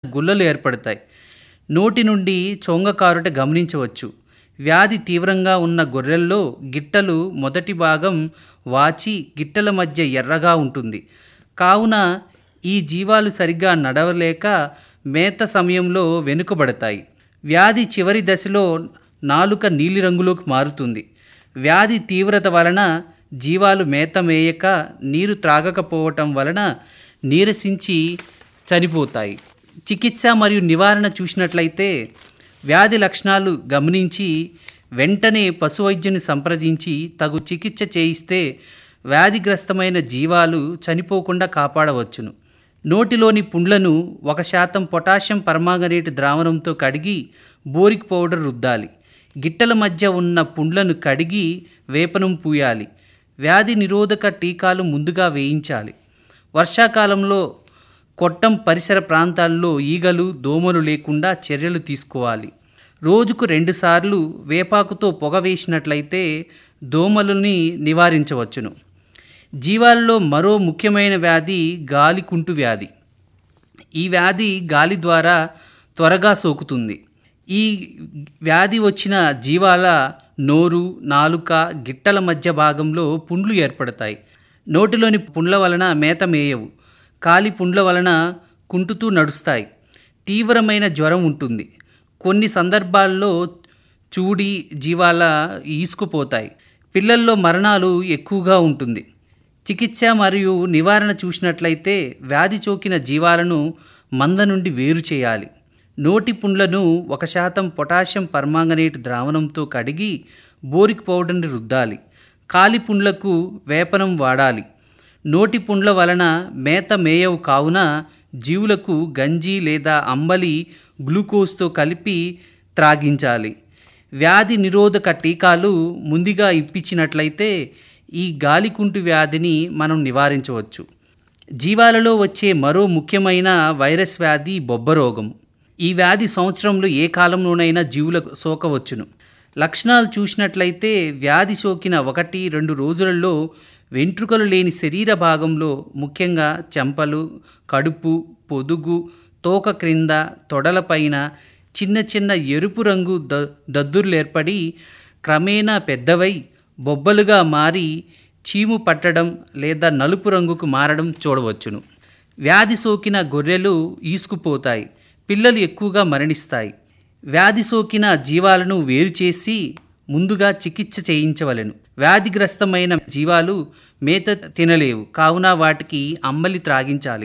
గుల్లలు ఏర్పడతాయి నోటి నుండి చొంగకారుట గమనించవచ్చు వ్యాధి తీవ్రంగా ఉన్న గొర్రెల్లో గిట్టలు మొదటి భాగం వాచి గిట్టల మధ్య ఎర్రగా ఉంటుంది కావున ఈ జీవాలు సరిగ్గా నడవలేక మేత సమయంలో వెనుకబడతాయి వ్యాధి చివరి దశలో నాలుక నీలిరంగులోకి మారుతుంది వ్యాధి తీవ్రత వలన జీవాలు మేత మేయక నీరు త్రాగకపోవటం వలన నీరసించి చనిపోతాయి చికిత్స మరియు నివారణ చూసినట్లయితే వ్యాధి లక్షణాలు గమనించి వెంటనే పశువైద్యుని సంప్రదించి తగు చికిత్స చేయిస్తే వ్యాధిగ్రస్తమైన జీవాలు చనిపోకుండా కాపాడవచ్చును నోటిలోని పుండ్లను ఒక శాతం పొటాషియం పర్మాంగనేట్ ద్రావణంతో కడిగి బోరిక్ పౌడర్ రుద్దాలి గిట్టల మధ్య ఉన్న పుండ్లను కడిగి వేపనం పూయాలి వ్యాధి నిరోధక టీకాలు ముందుగా వేయించాలి వర్షాకాలంలో కొట్టం పరిసర ప్రాంతాల్లో ఈగలు దోమలు లేకుండా చర్యలు తీసుకోవాలి రోజుకు రెండుసార్లు వేపాకుతో పొగ వేసినట్లయితే దోమలని నివారించవచ్చును జీవాలలో మరో ముఖ్యమైన వ్యాధి గాలికుంటు వ్యాధి ఈ వ్యాధి గాలి ద్వారా త్వరగా సోకుతుంది ఈ వ్యాధి వచ్చిన జీవాల నోరు నాలుక గిట్టల మధ్య భాగంలో పుండ్లు ఏర్పడతాయి నోటిలోని పుండ్ల వలన మేత మేయవు కాలి పుండ్ల వలన కుంటుతూ నడుస్తాయి తీవ్రమైన జ్వరం ఉంటుంది కొన్ని సందర్భాల్లో చూడి జీవాల ఈసుకుపోతాయి పిల్లల్లో మరణాలు ఎక్కువగా ఉంటుంది చికిత్స మరియు నివారణ చూసినట్లయితే వ్యాధి సోకిన జీవాలను మంద నుండి వేరు చేయాలి నోటి పుండ్లను ఒక శాతం పొటాషియం పర్మాంగనేట్ ద్రావణంతో కడిగి బోరిక్ పౌడర్ని రుద్దాలి కాలి పుండ్లకు వేపనం వాడాలి నోటి పుండ్ల వలన మేత మేయవు కావున జీవులకు గంజి లేదా అంబలి గ్లూకోజ్తో కలిపి త్రాగించాలి వ్యాధి నిరోధక టీకాలు ముందుగా ఇప్పించినట్లయితే ఈ గాలికుంటు వ్యాధిని మనం నివారించవచ్చు జీవాలలో వచ్చే మరో ముఖ్యమైన వైరస్ వ్యాధి బొబ్బరోగం ఈ వ్యాధి సంవత్సరంలో ఏ కాలంలోనైనా జీవులకు సోకవచ్చును లక్షణాలు చూసినట్లయితే వ్యాధి సోకిన ఒకటి రెండు రోజులలో వెంట్రుకలు లేని శరీర భాగంలో ముఖ్యంగా చెంపలు కడుపు పొదుగు తోక క్రింద తొడలపైన చిన్న చిన్న ఎరుపు రంగు ద దద్దుర్లు ఏర్పడి క్రమేణా పెద్దవై బొబ్బలుగా మారి చీము పట్టడం లేదా నలుపు రంగుకు మారడం చూడవచ్చును వ్యాధి సోకిన గొర్రెలు ఈసుకుపోతాయి పిల్లలు ఎక్కువగా మరణిస్తాయి వ్యాధి సోకిన జీవాలను వేరు చేసి ముందుగా చికిత్స చేయించవలెను వ్యాధిగ్రస్తమైన జీవాలు మేత తినలేవు కావున వాటికి అమ్మలి త్రాగించాలి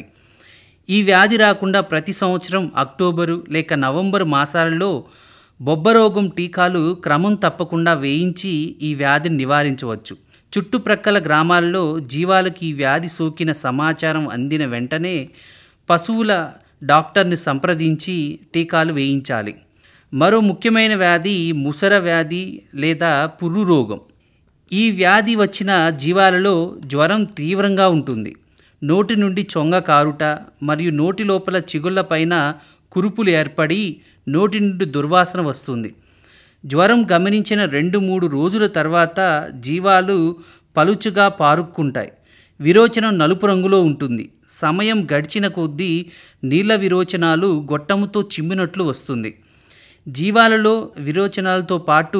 ఈ వ్యాధి రాకుండా ప్రతి సంవత్సరం అక్టోబరు లేక నవంబరు మాసాలలో బొబ్బరోగం టీకాలు క్రమం తప్పకుండా వేయించి ఈ వ్యాధిని నివారించవచ్చు చుట్టుప్రక్కల గ్రామాల్లో జీవాలకు ఈ వ్యాధి సోకిన సమాచారం అందిన వెంటనే పశువుల డాక్టర్ని సంప్రదించి టీకాలు వేయించాలి మరో ముఖ్యమైన వ్యాధి ముసర వ్యాధి లేదా పుర్రు రోగం ఈ వ్యాధి వచ్చిన జీవాలలో జ్వరం తీవ్రంగా ఉంటుంది నోటి నుండి చొంగ కారుట మరియు నోటి లోపల చిగుళ్లపైన కురుపులు ఏర్పడి నోటి నుండి దుర్వాసన వస్తుంది జ్వరం గమనించిన రెండు మూడు రోజుల తర్వాత జీవాలు పలుచుగా పారుక్కుంటాయి విరోచనం నలుపు రంగులో ఉంటుంది సమయం గడిచిన కొద్దీ నీళ్ళ విరోచనాలు గొట్టముతో చిమ్మినట్లు వస్తుంది జీవాలలో విరోచనాలతో పాటు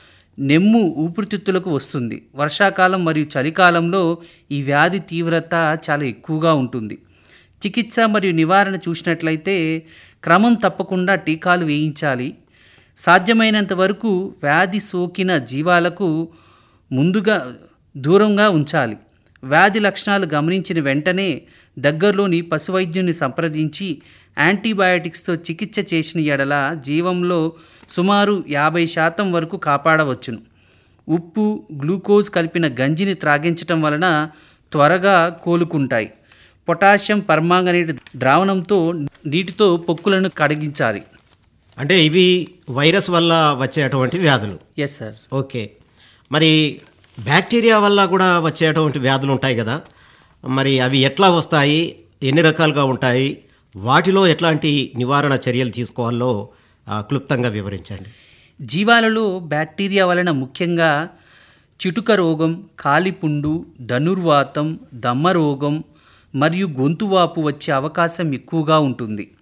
నెమ్ము ఊపిరితిత్తులకు వస్తుంది వర్షాకాలం మరియు చలికాలంలో ఈ వ్యాధి తీవ్రత చాలా ఎక్కువగా ఉంటుంది చికిత్స మరియు నివారణ చూసినట్లయితే క్రమం తప్పకుండా టీకాలు వేయించాలి సాధ్యమైనంత వరకు వ్యాధి సోకిన జీవాలకు ముందుగా దూరంగా ఉంచాలి వ్యాధి లక్షణాలు గమనించిన వెంటనే దగ్గరలోని పశువైద్యుని సంప్రదించి యాంటీబయాటిక్స్తో చికిత్స చేసిన ఎడల జీవంలో సుమారు యాభై శాతం వరకు కాపాడవచ్చును ఉప్పు గ్లూకోజ్ కలిపిన గంజిని త్రాగించటం వలన త్వరగా కోలుకుంటాయి పొటాషియం పర్మాంగనేట్ ద్రావణంతో నీటితో పొక్కులను కడిగించాలి అంటే ఇవి వైరస్ వల్ల వచ్చేటువంటి వ్యాధులు ఎస్ సార్ ఓకే మరి బ్యాక్టీరియా వల్ల కూడా వచ్చేటువంటి వ్యాధులు ఉంటాయి కదా మరి అవి ఎట్లా వస్తాయి ఎన్ని రకాలుగా ఉంటాయి వాటిలో ఎట్లాంటి నివారణ చర్యలు తీసుకోవాలో ఆ, క్లుప్తంగా వివరించండి జీవాలలో బ్యాక్టీరియా వలన ముఖ్యంగా చిటుక రోగం కాలిపుండు ధనుర్వాతం దమ్మ రోగం మరియు గొంతువాపు వచ్చే అవకాశం ఎక్కువగా ఉంటుంది